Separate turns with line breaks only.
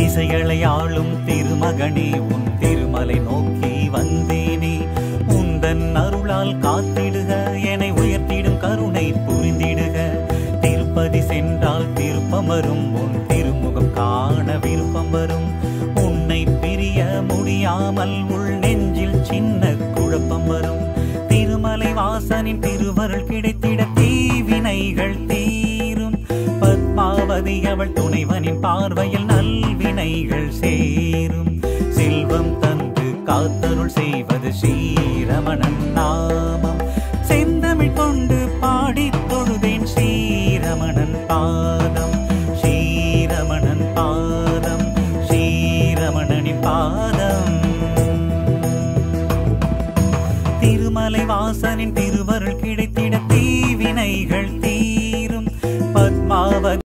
திசைகளை ஆளும் திருமகனே உன் திருமலை நோக்கி வந்தேனே உந்தன் அருளால் காத்திடுக என்னை உயர்த்திடும் கருணை புரிந்திடுக திருப்பதி சென்றால் திருப்பம் வரும் உன் திருமுகம் காண விருப்பம் வரும் உன்னை பிரிய முடியாமல் உள் நெஞ்சில் சின்ன குழப்பம் வரும் திருமலை வாசனின் திருவருள் கிடைத்திட தீவினைகள் தீரும் பத்மாவதி அவள் துணைவனின் பார்வையில் நல்வினைகள் சேரும் செல்வம் தந்து காத்தருள் செய்